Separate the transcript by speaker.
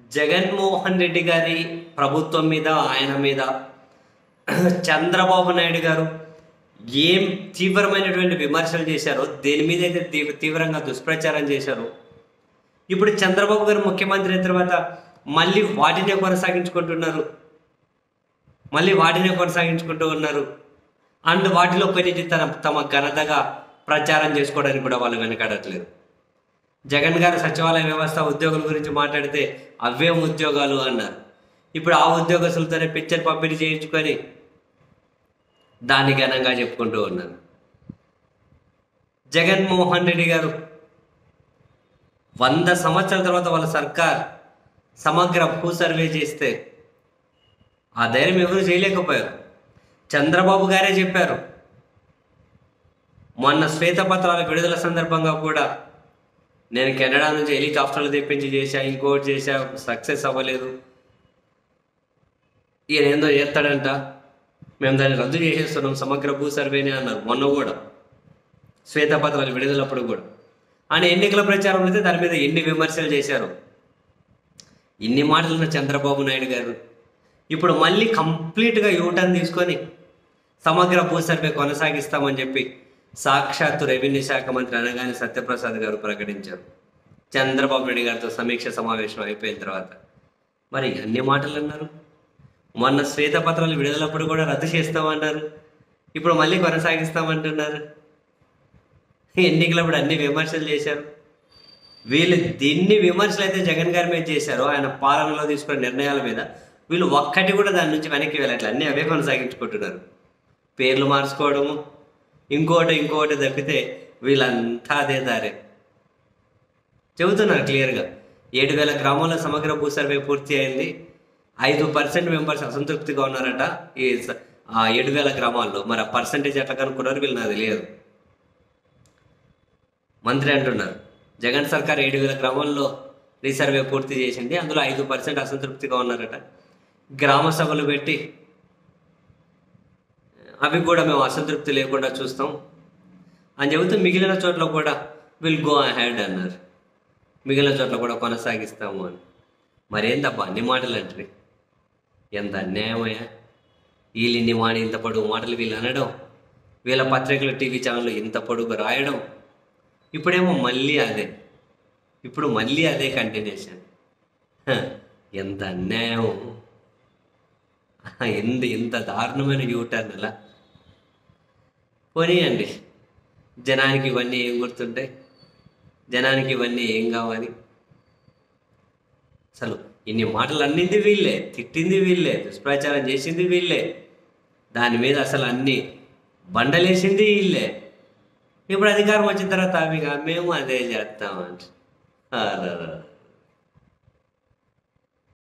Speaker 1: జగన్మోహన్ రెడ్డి గారి ప్రభుత్వం మీద ఆయన మీద చంద్రబాబు నాయుడు గారు ఏం తీవ్రమైనటువంటి విమర్శలు చేశారో దేని మీద అయితే తీవ్ర- తీవ్రంగా దుష్ప్రచారం చేశారో ఇప్పుడు చంద్రబాబు గారు ముఖ్యమంత్రి అయిన తర్వాత మళ్ళీ వాటినే కొనసాగించుకుంటున్నారు మళ్ళీ వాటినే కొనసాగించుకుంటూ ఉన్నారు అండ్ వాటిలో కొన్నిటి తన తమ ఘనతగా ప్రచారం చేసుకోవడానికి కూడా వాళ్ళు వెనకాడట్లేదు జగన్ గారు సచివాలయ వ్యవస్థ ఉద్యోగుల గురించి మాట్లాడితే అవేం ఉద్యోగాలు అన్నారు ఇప్పుడు ఆ ఉద్యోగస్తులతోనే పిక్చర్ పంపిణీ చేయించుకొని దాన్ని ఘనంగా చెప్పుకుంటూ ఉన్నారు జగన్మోహన్ రెడ్డి గారు వంద సంవత్సరాల తర్వాత వాళ్ళ సర్కార్ సమగ్ర భూ సర్వే చేస్తే ఆ ధైర్యం ఎవరు చేయలేకపోయారు చంద్రబాబు గారే చెప్పారు మొన్న శ్వేతపత్రాల విడుదల సందర్భంగా కూడా నేను కెనడా నుంచి హెలికాప్టర్లు తెప్పించి చేశా ఇంకోటి చేశా సక్సెస్ అవ్వలేదు ఈయన ఏందో చేస్తాడంట మేము దాన్ని రద్దు చేసేస్తున్నాం సమగ్ర భూ సర్వేనే అన్నారు మొన్న కూడా శ్వేతపత్రాలు విడుదలప్పుడు కూడా ఆయన ఎన్నికల ప్రచారంలో అయితే దాని మీద ఎన్ని విమర్శలు చేశారు ఇన్ని మాటలున్న చంద్రబాబు నాయుడు గారు ఇప్పుడు మళ్ళీ కంప్లీట్గా యూటర్న్ తీసుకొని సమగ్ర భూ సర్వే కొనసాగిస్తామని చెప్పి సాక్షాత్తు రెవెన్యూ శాఖ మంత్రి అనగానే సత్యప్రసాద్ గారు ప్రకటించారు చంద్రబాబు నాయుడు గారితో సమీక్ష సమావేశం అయిపోయిన తర్వాత మరి అన్ని మాటలు అన్నారు మొన్న శ్వేతపత్రాలు విడుదలప్పుడు కూడా రద్దు చేస్తామన్నారు ఇప్పుడు మళ్ళీ కొనసాగిస్తామంటున్నారు ఎన్నికలప్పుడు అన్ని విమర్శలు చేశారు వీళ్ళు దీన్ని విమర్శలు అయితే జగన్ గారి మీద చేశారో ఆయన పాలనలో తీసుకున్న నిర్ణయాల మీద వీళ్ళు ఒక్కటి కూడా దాని నుంచి వెనక్కి వెళ్ళట్లే అన్నీ అవే కొనసాగించుకుంటున్నారు పేర్లు మార్చుకోవడము ఇంకోటి ఇంకోటి తప్పితే వీళ్ళంతా అదే దారే చెబుతున్నారు క్లియర్గా ఏడు వేల గ్రామాల సమగ్ర భూ సర్వే పూర్తి అయింది ఐదు పర్సెంట్ మెంబర్స్ అసంతృప్తిగా ఉన్నారట ఈ స- ఆ ఏడు వేల గ్రామాల్లో మరి ఆ పర్సంటేజ్ ఎట్లా కనుక్కున్నారు వీళ్ళు నాకు తెలియదు మంత్రి అంటున్నారు జగన్ సర్కార్ ఏడు వేల గ్రామాల్లో రీసర్వే పూర్తి చేసింది అందులో ఐదు పర్సెంట్ అసంతృప్తిగా ఉన్నారట గ్రామ సభలు పెట్టి అవి కూడా మేము అసంతృప్తి లేకుండా చూస్తాం అని చెబుతూ మిగిలిన చోట్ల కూడా విల్ గో అహెడ్ అన్నారు మిగిలిన చోట్ల కూడా కొనసాగిస్తాము అని మరేందబ్బా అన్ని మాటలు అంటే ఎంత అన్యాయమయ్యా వీళ్ళు ఇన్ని మాట ఇంత పొడుగు మాటలు వీళ్ళు అనడం వీళ్ళ పత్రికలు టీవీ ఛానళ్ళు ఇంత పొడుగు రాయడం ఇప్పుడేమో మళ్ళీ అదే ఇప్పుడు మళ్ళీ అదే కంటిన్యూషన్ హ, ఎంత అన్యాయం ఎంత ఎంత దారుణమైన యూటర్న్ అలా పోనీయండి జనానికి ఇవన్నీ ఏం గుర్తుంటాయి జనానికి ఇవన్నీ ఏం కావాలి అసలు ఇన్ని మాటలు అన్నింది వీళ్ళే తిట్టింది వీళ్ళే దుష్ప్రచారం చేసింది వీళ్ళే దాని మీద అసలు అన్ని బండలేసింది వీళ్ళే ఇప్పుడు అధికారం వచ్చిన తర్వాత అవి మేము అదే చేస్తామంట